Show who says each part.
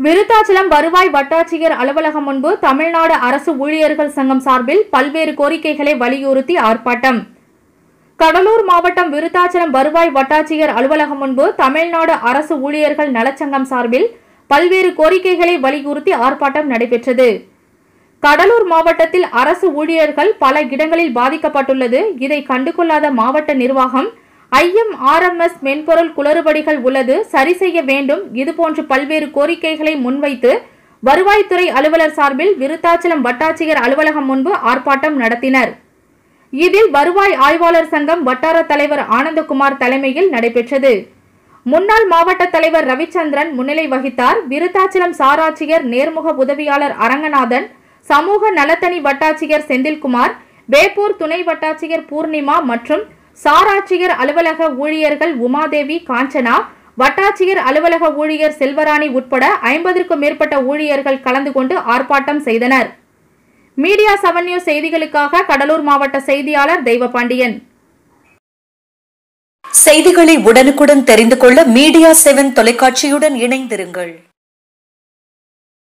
Speaker 1: விருத்தாச்சலம் வருவாய் வட்டாட்சியர் அலுவலகம் முன்பு தமிழ்நாடு அரசு ஊழியர்கள் சங்கம் சார்பில் பல்வேறு கோரிக்கைகளை வலியுறுத்தி ஆர்ப்பாட்டம் கடலூர் மாவட்டம் விருத்தாச்சலம் வருவாய் வட்டாட்சியர் அலுவலகம் முன்பு தமிழ்நாடு அரசு ஊழியர்கள் நலச்சங்கம் சார்பில் பல்வேறு கோரிக்கைகளை வலியுறுத்தி ஆர்ப்பாட்டம் நடைபெற்றது கடலூர் மாவட்டத்தில் அரசு ஊழியர்கள் பல இடங்களில் பாதிக்கப்பட்டுள்ளது இதை கண்டுகொள்ளாத மாவட்ட நிர்வாகம் ஐஎம்ஆர்எம்எஸ் மென்பொருள் குளறுபடிகள் உள்ளது சரி செய்ய வேண்டும் இதுபோன்று பல்வேறு கோரிக்கைகளை முன்வைத்து வருவாய்த்துறை அலுவலர் சார்பில் விருத்தாச்சலம் வட்டாட்சியர் அலுவலகம் முன்பு ஆர்ப்பாட்டம் நடத்தினர் இதில் வருவாய் ஆய்வாளர் சங்கம் வட்டார தலைவர் ஆனந்தகுமார் தலைமையில் நடைபெற்றது முன்னாள் மாவட்ட தலைவர் ரவிச்சந்திரன் முன்னிலை வகித்தார் விருத்தாச்சலம் சாராட்சியர் நேர்முக உதவியாளர் அரங்கநாதன் சமூக நலத்தனி வட்டாட்சியர் செந்தில்குமார் வேப்பூர் துணை வட்டாட்சியர் பூர்ணிமா மற்றும் சாராட்சியர் அலுவலக ஊழியர்கள் உமாதேவி காஞ்சனா வட்டாட்சியர் அலுவலக ஊழியர் செல்வராணி உட்பட ஐம்பதற்கும் மேற்பட்ட ஊழியர்கள் கலந்து கொண்டு ஆர்ப்பாட்டம் செய்தனர் மீடியா செவன் நியூஸ் செய்திகளுக்காக கடலூர் மாவட்ட செய்தியாளர் தெய்வபாண்டியன்
Speaker 2: செய்திகளை உடனுக்குடன் தெரிந்து கொள்ள மீடியா செவன் தொலைக்காட்சியுடன் இணைந்திருங்கள்